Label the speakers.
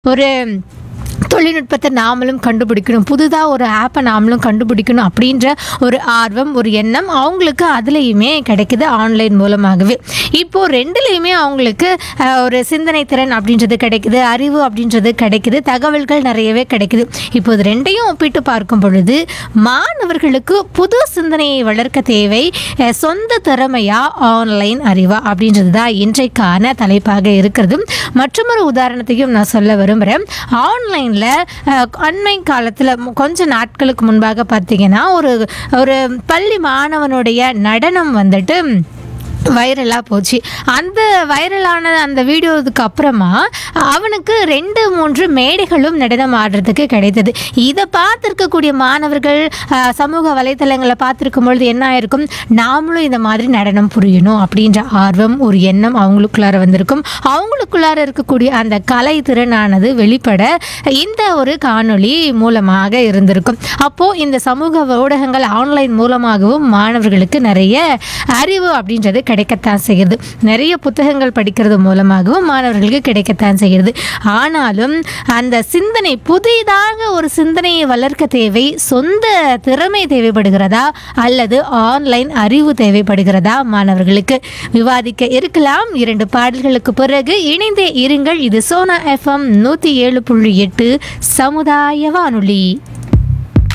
Speaker 1: ஒரு தொழில்நுட்பத்தை நாமளும் கண்டுபிடிக்கணும் புதுதாக ஒரு ஆப்பை நாமளும் கண்டுபிடிக்கணும் அப்படின்ற ஒரு ஆர்வம் ஒரு எண்ணம் அவங்களுக்கு அதுலேயுமே கிடைக்குது ஆன்லைன் மூலமாகவே இப்போது ரெண்டுலேயுமே அவங்களுக்கு அஹ், ஒரு சிந்தனை திறன் அப்படின்றது கிடைக்குது அறிவு அப்படின்றது கிடைக்குது தகவல்கள் நிறையவே கிடைக்குது இப்போ இது ரெண்டையும் ஒப்பிட்டு பார்க்கும் பொழுது மாணவர்களுக்கு புது சிந்தனையை வளர்க்க தேவை அஹ், சொந்த திறமையா ஆன்லைன் அறிவா அப்படின்றது தான் இன்றைக்கான தலைப்பாக இருக்கிறது மற்றொரு உதாரணத்தையும் நான் சொல்ல விரும்புகிறேன் ஆன்லைனில் அண்மை காலத்தில் கொஞ்ச நாட்களுக்கு முன்பாக பார்த்தீங்கன்னா ஒரு ஒரு பள்ளி மாணவனுடைய நடனம் வந்துட்டு வைரலாக போச்சு அந்த வைரலான அந்த வீடியோவுக்கு அப்புறமா அவனுக்கு ரெண்டு மூன்று மேடைகளும் நடனம் ஆடுறதுக்கு கிடைத்தது இதை பார்த்துருக்கக்கூடிய மாணவர்கள் அஹ், சமூக வலைத்தளங்களை பார்த்துருக்கும் பொழுது என்ன ஆயிருக்கும் நாமளும் இந்த மாதிரி நடனம் புரியணும் அப்படின்ற ஆர்வம் ஒரு எண்ணம் அவங்களுக்குள்ளார வந்திருக்கும் அவங்களுக்குள்ளார இருக்கக்கூடிய அந்த கலை திறனானது வெளிப்பட இந்த ஒரு காணொளி மூலமாக இருந்திருக்கும் அப்போது இந்த சமூக ஊடகங்கள் ஆன்லைன் மூலமாகவும் மாணவர்களுக்கு நிறைய அறிவு அப்படின்றது கிடைக்கத்தான் செய்கிறது நிறைய புத்தகங்கள் படிக்கிறது மூலமாகவும் மாணவர்களுக்கு கிடைக்கத்தான் செய்கிறது ஆனாலும் அந்த சிந்தனை புதிதாக ஒரு சிந்தனையை வளர்க்க தேவை சொந்த திறமை தேவைப்படுகிறதா அல்லது ஆன்லைன் அறிவு தேவைப்படுகிறதா மாணவர்களுக்கு விவாதிக்க இருக்கலாம் இரண்டு பாடல்களுக்கு பிறகு இணைந்தே இருங்கள் இது சோனா எஃப்எம் நூற்றி ஏழு புள்ளி எட்டு சமுதாய வானொலி